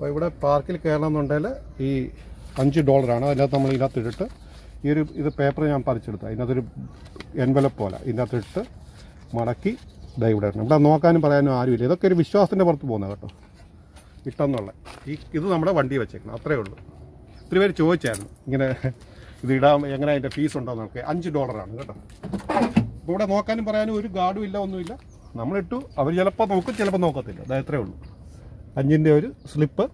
അപ്പോൾ ഇവിടെ പാർക്കിൽ കയറണമെന്നുണ്ടെങ്കിൽ ഈ അഞ്ച് ഡോളറാണ് അതിനകത്ത് നമ്മൾ ഇതിനകത്ത് ഇട്ടിട്ട് ഈ ഒരു ഇത് പേപ്പർ ഞാൻ പറിച്ചെടുത്തു അതിനകത്തൊരു എൻവലപ്പ് പോലെ ഇതിനകത്ത് ഇട്ട് മടക്കി ഇതാ ഇവിടെ ഇടണം ഇവിടെ നോക്കാനും പറയാനും ആരുമില്ല ഇതൊക്കെ ഒരു വിശ്വാസത്തിൻ്റെ പുറത്ത് പോകുന്നത് കേട്ടോ ഇട്ടെന്നുള്ള ഈ ഇത് നമ്മുടെ വണ്ടി വെച്ചേക്കണം അത്രേ ഉള്ളൂ ഒത്തിരി പേര് ചോദിച്ചായിരുന്നു ഇങ്ങനെ ഇത് ഇടാൻ എങ്ങനെ അതിൻ്റെ ഫീസ് ഉണ്ടോ എന്നൊക്കെ അഞ്ച് ഡോളറാണ് കേട്ടോ ഇപ്പോൾ ഇവിടെ നോക്കാനും പറയാനും ഒരു ഗാർഡും ഇല്ല ഒന്നുമില്ല നമ്മളിട്ടു അവർ ചിലപ്പോൾ നോക്കും ചിലപ്പോൾ നോക്കത്തില്ല അത് അത്രേ ഉള്ളൂ അഞ്ചിൻ്റെ ഒരു സ്ലിപ്പ്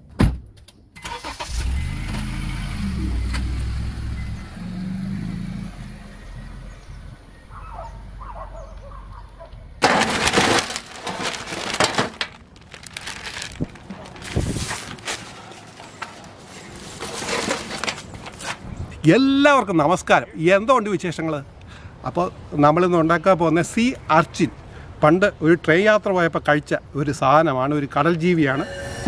എല്ലാവർക്കും നമസ്കാരം എന്തുകൊണ്ട് വിശേഷങ്ങൾ അപ്പോൾ നമ്മളിന്ന് ഉണ്ടാക്കാൻ പോകുന്ന സി അർച്ചിൻ പണ്ട് ഒരു ട്രെയിൻ യാത്ര പോയപ്പോൾ കഴിച്ച ഒരു സാധനമാണ് ഒരു കടൽ ജീവിയാണ്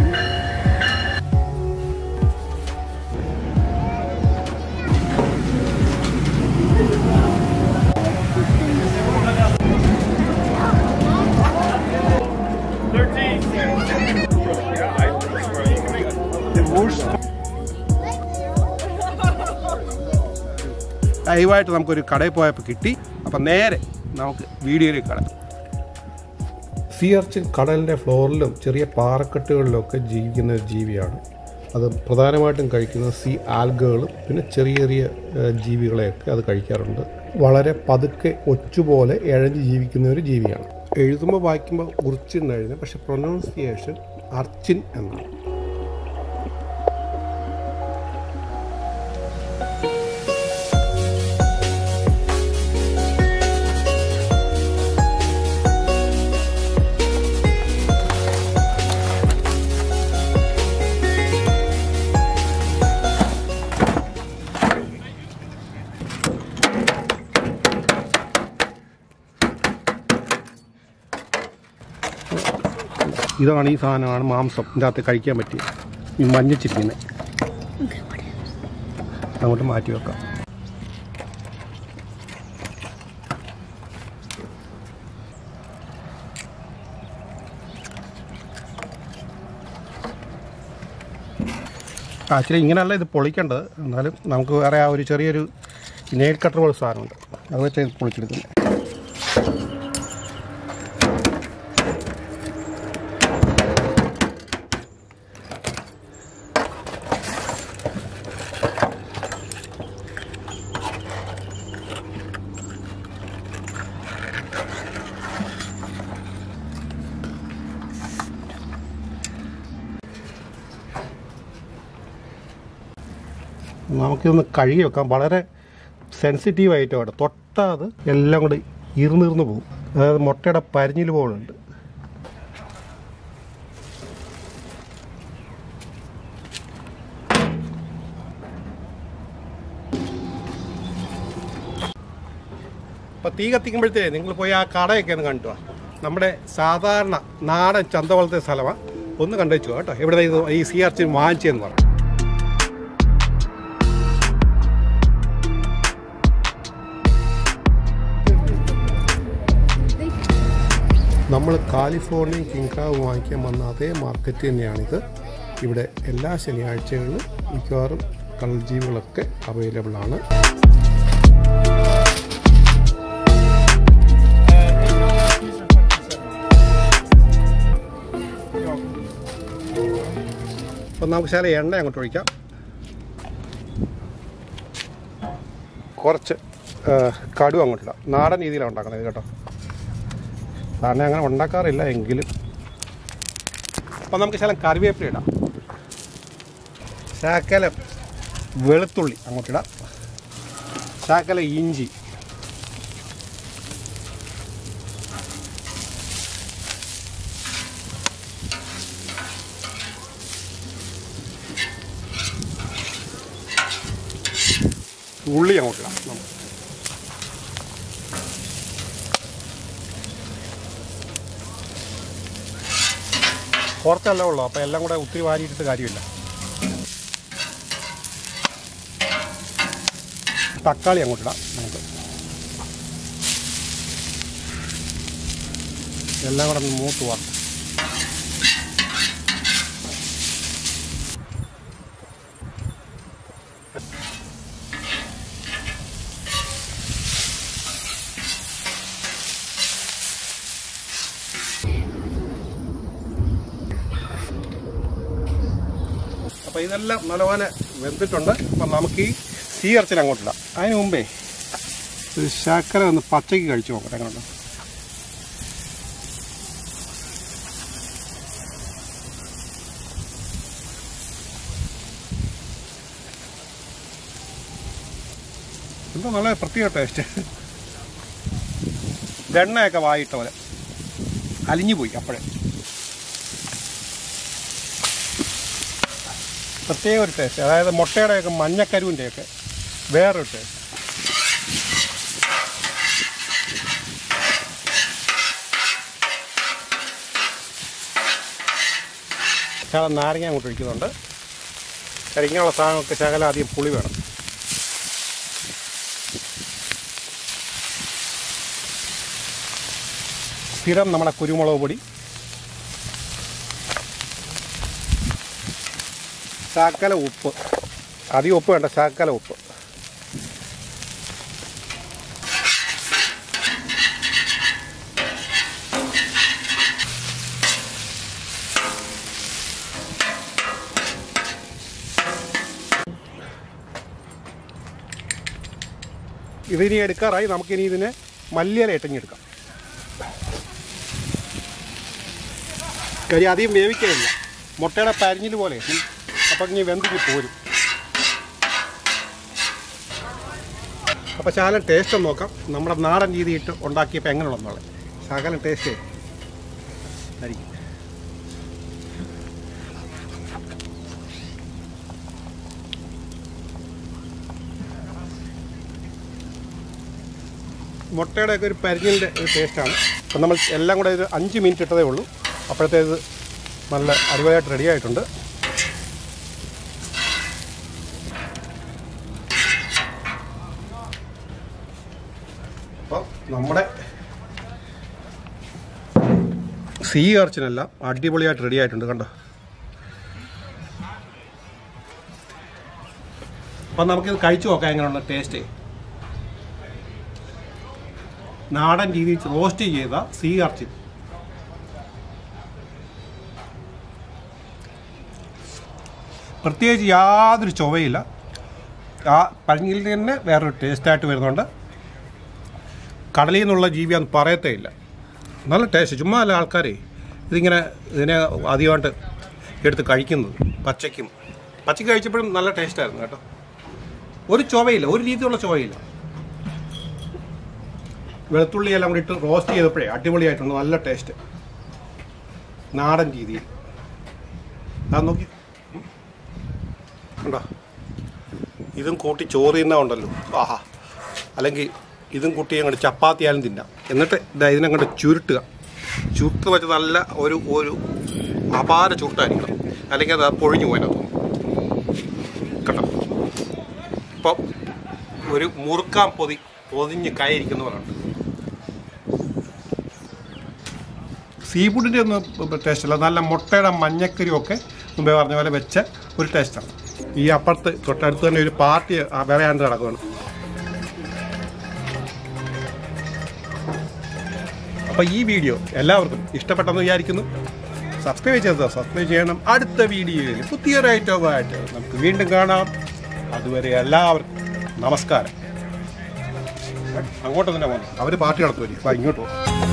ലൈവായിട്ട് നമുക്കൊരു കടയിൽ പോയപ്പോൾ കിട്ടി അപ്പം നേരെ നമുക്ക് വീഡിയോയിലേക്ക് കടക്കാം സീ അർച്ചിൻ കടലിൻ്റെ ഫ്ലോറിലും ചെറിയ പാറക്കെട്ടുകളിലൊക്കെ ജീവിക്കുന്ന ഒരു ജീവിയാണ് അത് പ്രധാനമായിട്ടും കഴിക്കുന്നത് സീ ആൽഗകളും പിന്നെ ചെറിയ ചെറിയ ഏഹ്, ജീവികളെയൊക്കെ അത് കഴിക്കാറുണ്ട് വളരെ പതുക്കെ ഒച്ചുപോലെ ഇഴഞ്ഞ് ജീവിക്കുന്ന ഒരു ജീവിയാണ് എഴുതുമ്പോൾ വായിക്കുമ്പോൾ ഉർച്ചിൻ എഴുതുന്നത് പക്ഷെ പ്രൊനൗൺസിയേഷൻ അർച്ചിൻ എന്നാണ് ഇതാണ് ഈ സാധനമാണ് മാംസം ഇതിൻ്റെ അകത്ത് കഴിക്കാൻ പറ്റിയ ഈ മഞ്ഞച്ചിരിക്കുന്നത് അങ്ങോട്ട് മാറ്റി വെക്കാം ആക്ച്വലി ഇങ്ങനെയല്ല ഇത് പൊളിക്കേണ്ടത് എന്നാലും നമുക്ക് വേറെ ആ ഒരു ചെറിയൊരു നെയിൽ കട്ടർ പോലെ സാധനമുണ്ട് അത് വെച്ച് ഇത് പൊളിച്ചെടുക്കുന്നത് നമുക്കിതൊന്ന് കഴുകി വെക്കാം വളരെ സെൻസിറ്റീവ് ആയിട്ടാണ് തൊട്ടാ അത് എല്ലാം കൂടി ഇരുന്നിരുന്ന് പോകും അതായത് മുട്ടയുടെ പരിഞ്ഞിൽ പോകുന്നുണ്ട് അപ്പോൾ തീ കത്തിക്കുമ്പോഴത്തേ നിങ്ങൾ പോയി ആ കടയൊക്കെ ഒന്ന് കണ്ടു വാ. നമ്മുടെ സാധാരണ നാടൻ ചന്ത പോലത്തെ സ്ഥലമാണ് ഒന്ന് കണ്ടുവച്ചു കേട്ടോ ഇവിടെ ഇത് ഈ സി ആർ ചി വാങ്ങിച്ചതെന്ന് പറഞ്ഞു നമ്മൾ കാലിഫോർണിയൻ കിങ്കാവ് വാങ്ങിക്കാൻ വന്ന അതേ മാർക്കറ്റ് തന്നെയാണിത് ഇവിടെ എല്ലാ ശനിയാഴ്ചകളിലും മിക്കവാറും കടൽജീവികളൊക്കെ അവൈലബിൾ ആണ് അപ്പം നമുക്ക് ശാല എണ്ണ അങ്ങോട്ട് ഒഴിക്കാം കുറച്ച് ആ, കടു അങ്ങോട്ടിടാം നാടൻ രീതിയിലാണ് ഉണ്ടാക്കുന്നത് കേട്ടോ സാറിനെ അങ്ങനെ ഉണ്ടാക്കാറില്ല എങ്കിലും അപ്പം നമുക്ക് ശകലം കറിവേപ്പില ഇടാം ശാക്കലം വെളുത്തുള്ളി അങ്ങോട്ടിടാം ശാക്കല ഇഞ്ചി ഉള്ളി അങ്ങോട്ടിടാം നമുക്ക് കുറച്ചല്ലേ ഉള്ളൂ അപ്പോൾ എല്ലാം കൂടെ ഒത്തിരി വാരിയിട്ടിട്ട് കാര്യമില്ല തക്കാളി അങ്ങോട്ടിടാം നമുക്ക് എല്ലാം കൂടെ ഒന്ന് മൂത്ത് പോകാം അപ്പോൾ ഇതെല്ലാം നല്ലപോലെ വെന്തിട്ടുണ്ട് അപ്പം നമുക്ക് ഈ സീ ഇറച്ചിൽ അങ്ങോട്ടിടാം അതിന് മുമ്പേ ഒരു ശർക്കര ഒന്ന് പച്ചയ്ക്ക് കഴിച്ചു നോക്കട്ടെ എങ്ങനെയുണ്ട് എന്താ നല്ല പ്രത്യേക ടേസ്റ്റ് വെണ്ണയൊക്കെ വായിട്ട പോലെ അലിഞ്ഞു പോയി അപ്പോഴേ പ്രത്യേക ഒരു ടേസ്റ്റ് അതായത് മുട്ടയുടെയൊക്കെ മഞ്ഞക്കരുവിൻ്റെയൊക്കെ വേറൊരു ടേസ്റ്റ് ശകലം നാരങ്ങ അങ്ങോട്ട് ഒഴിക്കുന്നുണ്ട് കരിങ്ങാനുള്ള സാധനമൊക്കെ ശകലം ആദ്യം പുളി വേണം സ്ഥിരം നമ്മുടെ കുരുമുളക് പൊടി ശാക്കല ഉപ്പ് അധികം ഉപ്പ് വേണ്ട ശാക്കല ഉപ്പ് ഇതിനി എടുക്കാറായി നമുക്കിനി ഇതിനെ മല്ലിയില ഇട്ടഞ്ഞെടുക്കാം കരി അധികം വേവിക്കുകയില്ല മുട്ടയുടെ പരിഞ്ഞിൽ പോലെ അപ്പം ഇനി വെന്തിക്ക് പോരും അപ്പോൾ ശകലം ടേസ്റ്റ് ഒന്ന് നോക്കാം നമ്മുടെ നാടൻ രീതിയിട്ട് ഉണ്ടാക്കിയപ്പോൾ എങ്ങനെയുള്ളതെന്നുള്ളത് ശകലം ടേസ്റ്റ് ആയിരിക്കും മുട്ടയുടെ ഒക്കെ ഒരു പരിഞ്ഞിൻ്റെ ഒരു ടേസ്റ്റാണ് അപ്പം നമ്മൾ എല്ലാം കൂടെ ഒരു അഞ്ച് മിനിറ്റ് ഇട്ടതേ ഉള്ളൂ അപ്പോഴത്തേത് നല്ല അടിപൊളിയായിട്ട് റെഡി ആയിട്ടുണ്ട് അപ്പം നമ്മുടെ സീ അർച്ചിനെല്ലാം അടിപൊളിയായിട്ട് റെഡി ആയിട്ടുണ്ട് കണ്ടോ അപ്പം നമുക്കിത് കഴിച്ചു നോക്കാം എങ്ങനെയുള്ള ടേസ്റ്റ് നാടൻ രീതിയിൽ റോസ്റ്റ് ചെയ്ത സീ അർച്ചിൻ പ്രത്യേകിച്ച് യാതൊരു ചൊവയില്ല ആ പഴങ്ങിൽ തന്നെ വേറൊരു ടേസ്റ്റായിട്ട് വരുന്നുണ്ട് കടലിൽ നിന്നുള്ള ജീവിയാന്ന് പറയത്തേ ഇല്ല നല്ല ടേസ്റ്റ് ചുമ്മാ അല്ല ആൾക്കാരെ ഇതിങ്ങനെ ഇതിനെ അധികമായിട്ട് എടുത്ത് കഴിക്കുന്നത് പച്ചയ്ക്കും പച്ചയ്ക്ക് കഴിച്ചപ്പോഴും നല്ല ടേസ്റ്റായിരുന്നു കേട്ടോ ഒരു ചൊവയില്ല ഒരു രീതിയിലുള്ള ചൊവയില്ല വെളുത്തുള്ളി എല്ലാം കൂടി ഇട്ട് റോസ്റ്റ് ചെയ്തപ്പോഴേ അടിപൊളിയായിട്ടുണ്ട് നല്ല ടേസ്റ്റ് നാടൻ രീതിയിൽ ആ നോക്കി ഉണ്ടോ ഇതും കൂട്ടി ചോറ് തിന്നാ ഉണ്ടല്ലോ ആഹാ അല്ലെങ്കിൽ ഇതും കൂട്ടി അങ്ങോട്ട് ചപ്പാത്തിയാലും തിന്നാം എന്നിട്ട് ഇതാ ഇതിനങ്ങോട്ട് ചുരുട്ടുക ചുരുട്ട് വെച്ച് നല്ല ഒരു ഒരു അപാര ചുരുട്ടായിരിക്കണം അല്ലെങ്കിൽ അത് പൊഴിഞ്ഞു പോയതിനകത്ത് കേട്ടോ ഇപ്പം ഒരു മുറുക്കാൻ പൊതി പൊതിഞ്ഞ് കൈയിരിക്കുന്ന പോലെ ഉണ്ട് സീ ഫുഡിൻ്റെ ഒന്നും ടേസ്റ്റ് അല്ല നല്ല മുട്ടയുടെ മഞ്ഞക്കറിയും ഒക്കെ മുമ്പേ പറഞ്ഞ പോലെ വെച്ച ഒരു ടേസ്റ്റാണ് ഈ അപ്പുറത്ത് തൊട്ടടുത്ത് തന്നെ ഒരു പാർട്ടി വിളയാണ്ട് നടക്കുകയാണ് അപ്പോൾ ഈ വീഡിയോ എല്ലാവർക്കും ഇഷ്ടപ്പെട്ടെന്ന് വിചാരിക്കുന്നു സബ്സ്ക്രൈബ് ചെയ്തോ സബ്സ്ക്രൈബ് ചെയ്യണം അടുത്ത വീഡിയോയിൽ പുതിയൊരു ഐറ്റവുമായിട്ട് നമുക്ക് വീണ്ടും കാണാം അതുവരെ എല്ലാവർക്കും നമസ്കാരം അങ്ങോട്ട് തന്നെ പോകണം അവർ പാർട്ടി നടത്തുമല്ലേ ഇങ്ങോട്ട് പോകും